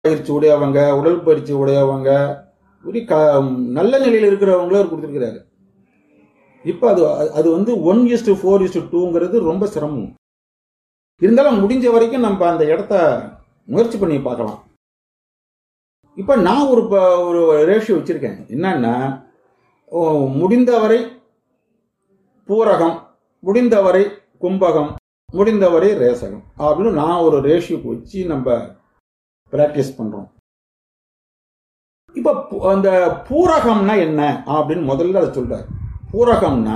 பயிற்சி உடையவங்க உடல் பயிற்சி உடையவங்க ஒரு க நல்ல நிலையில் இருக்கிறவங்களும் அவர் கொடுத்துருக்கிறாரு இப்போ அது அது வந்து ஒன் இஸ்டு ஃபோர் இஸ்டு டூங்கிறது ரொம்ப சிரமம் இருந்தாலும் முடிஞ்ச வரைக்கும் நம்ம அந்த இடத்த முயற்சி பண்ணி பார்க்கலாம் இப்போ நான் ஒரு ப- ஒரு ரேஷியோ வச்சிருக்கேன் என்னன்னா ஓ, முடிந்தவரை பூரகம் முடிந்தவரை கும்பகம் முடிந்தவரை ரேசகம் அப்படின்னு நான் ஒரு ரேஷியோ வச்சு நம்ம பிராக்டிஸ் பண்றோம் இப்ப பு- அந்த பூரகம்னா என்ன அப்படின்னு முதல்ல அதை சொல்றாரு பூரகம்னா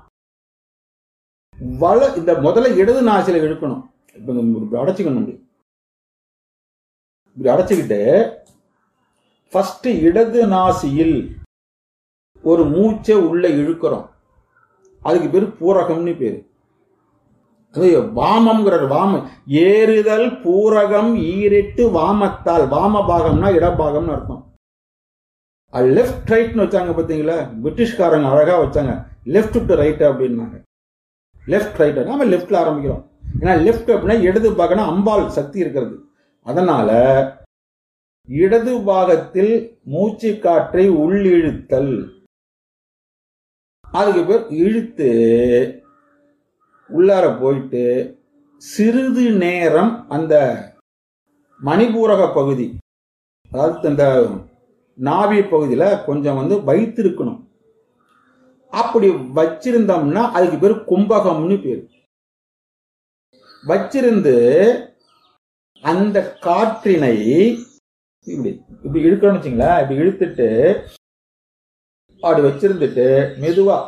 வல இந்த முதல்ல இடது நாசில இழுக்கணும் இப்ப இந்த இப்படி அடைச்சிக்கணும் இப்படி. இப்படி அடைச்சுக்கிட்டு ஃபர்ஸ்ட் இடது நாசியில் ஒரு மூச்சை உள்ள இழுக்கிறோம் அதுக்கு பேரு பூரகம்னு பேரு அது வாமம்ங்கிறார் வாம ஏறுதல் பூரகம் ஈரெட்டு வாமத்தால் வாம பாகம்னா இடபாகம்னு அர்த்தம் லெஃப்ட் ரைட்னு வச்சாங்க பாத்தீங்களா பிரிட்டிஷ்காரங்க அழகா வச்சாங்க லெஃப்ட் டு ரைட் அப்படின்னாங்க லெஃப்ட் ரைட் நாம லெஃப்ட்ல ஆரம்பிக்கிறோம் ஏன்னா லெஃப்ட் அப்படின்னா இடது பாகம்னா அம்பாள் சக்தி இருக்கிறது அதனால இடது பாகத்தில் மூச்சு காற்றை உள்ளிழுத்தல் அதுக்கு பேர் இழுத்து உள்ளார போயிட்டு சிறிது நேரம் அந்த மணிபூரக பகுதி அதாவது இந்த நாவி பகுதியில கொஞ்சம் வந்து வைத்திருக்கணும் அப்படி வச்சிருந்தோம்னா அதுக்கு பேர் கும்பகம்னு பேர் வச்சிருந்து அந்த காற்றினை இப்படி இப்படி இழுக்கணும்னு வச்சுங்களேன் இப்படி இழுத்துட்டு அப்படி வச்சிருந்துட்டு மெதுவா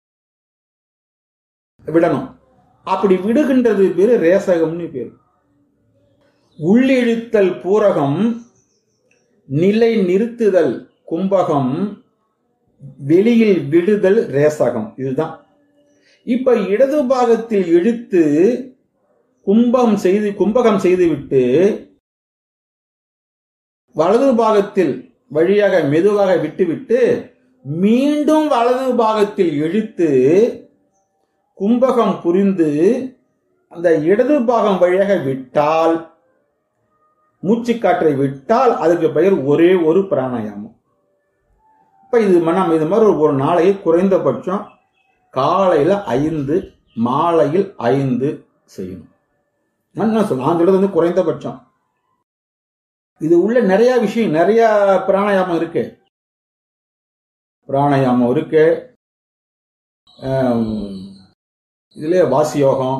விடணும் அப்படி விடுகின்றது பேரு ரேசகம்னு பேரு உள்ளிழுத்தல் பூரகம் நிலை நிறுத்துதல் கும்பகம் வெளியில் விடுதல் ரேசகம் இதுதான் இப்ப இடது பாகத்தில் இழுத்து கும்பம் செய்து கும்பகம் செய்துவிட்டு வலது பாகத்தில் வழியாக மெதுவாக விட்டுவிட்டு மீண்டும் வலது பாகத்தில் இழுத்து கும்பகம் புரிந்து அந்த இடது பாகம் வழியாக விட்டால் மூச்சுக்காற்றை விட்டால் அதுக்கு பெயர் ஒரே ஒரு பிராணாயாமம் இப்ப இது ம- நம்ம இது மாதிரி ஒரு நாளைக்கு குறைந்தபட்சம் காலையில ஐந்து மாலையில் ஐந்து செய்யணும் நான் நான் சொல்ல- நான் சொல்றது வந்து குறைந்தபட்சம் இது உள்ள நிறைய விஷயம் நிறைய பிராணாயாமம் இருக்கு பிராணாயாமம் இருக்கு ஆம், இதுல வாசி யோகம்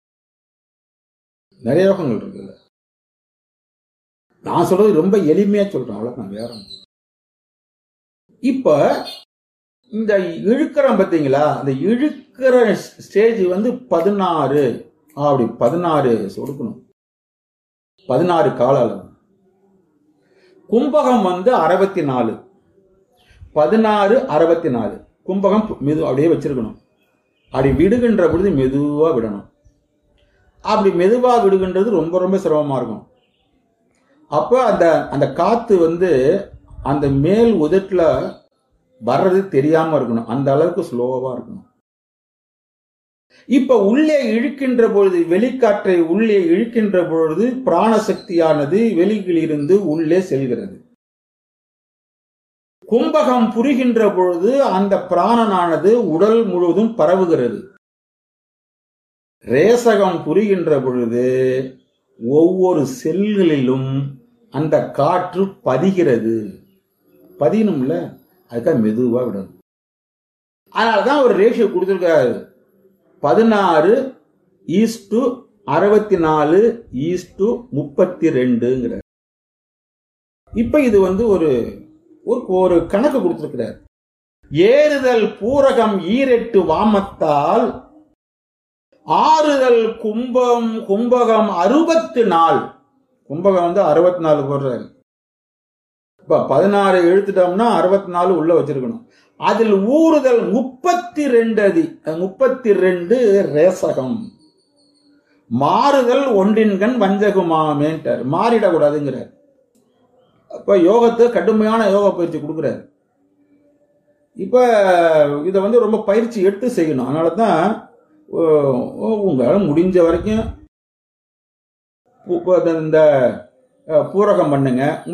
நிறைய யோகங்கள் இருக்கு இதுல நான் சொல்றது ரொம்ப எளிமையா சொல்றேன் அவ்வளவுதான் வேற ஒண்ணும். இப்ப இந்த இழுக்கிறோம் பாத்தீங்களா அந்த இழுக்கிற ஸ்டேஜ் வந்து பதினாறு அப்படி பதினாறு கொடுக்கணும் பதினாறு கால அளவு கும்பகம் வந்து அறுபத்தி நாலு பதினாறு அறுபத்தி நாலு கும்பகம் மெது அப்படியே வச்சிருக்கணும் அப்படி விடுகின்ற பொழுது மெதுவா விடணும் அப்படி மெதுவா விடுகின்றது ரொம்ப ரொம்ப சிரமமா இருக்கும் அப்ப அந்த அந்த காத்து வந்து அந்த மேல் உதட்டுல வர்றது தெரியாம இருக்கணும் அந்த அளவுக்கு ஸ்லோவா இருக்கணும் இப்ப உள்ளே இழுக்கின்ற பொழுது வெளிக்காற்றை உள்ளே இழுக்கின்ற பொழுது பிராணசக்தியானது வெளியிலிருந்து உள்ளே செல்கிறது கும்பகம் புரிகின்ற பொழுது அந்த பிராணனானது உடல் முழுவதும் பரவுகிறது ரேசகம் புரிகின்ற பொழுது ஒவ்வொரு செல்களிலும் அந்த காற்று பதிகிறது பதியணும்ல அதுக்காக மெதுவா விடணும் அதனாலதான் ஒரு ரேஷியோ கொடுத்துருக்காரு பதினாறு ஈஸ்டு அறுபத்தி நாலு ஈஸ்டு முப்பத்தி ரெண்டுங்கிற இப்ப இது வந்து ஒரு ஒரு ஒரு கணக்கு கொடுத்திருக்கிறார் ஏறுதல் பூரகம் ஈரெட்டு வாமத்தால் ஆறுதல் கும்பம் கும்பகம் அறுபத்து நாள் கும்பகம் வந்து அறுபத்தி நாலு போடுறாரு இப்ப பதினாறு எழுத்துட்டோம்னா அறுபத்தி நாலு உள்ள வச்சிருக்கணும் அதில் ஊறுதல் முப்பத்தி ரெண்டு அதி முப்பத்தி ரெண்டு ரேசகம் மாறுதல் ஒன்றின்கண் வஞ்சகுமாமேன்ட்டார் மாறிடக்கூடாதுங்கிறார் அப்ப யோகத்தை கடுமையான யோக பயிற்சி கொடுக்குறாரு இப்ப இதை வந்து ரொம்ப பயிற்சி எடுத்து செய்யணும் அதனால தான் உங்களால் முடிஞ்ச வரைக்கும் உ- உ- இந்த அஹ், பூரகம் பண்ணுங்க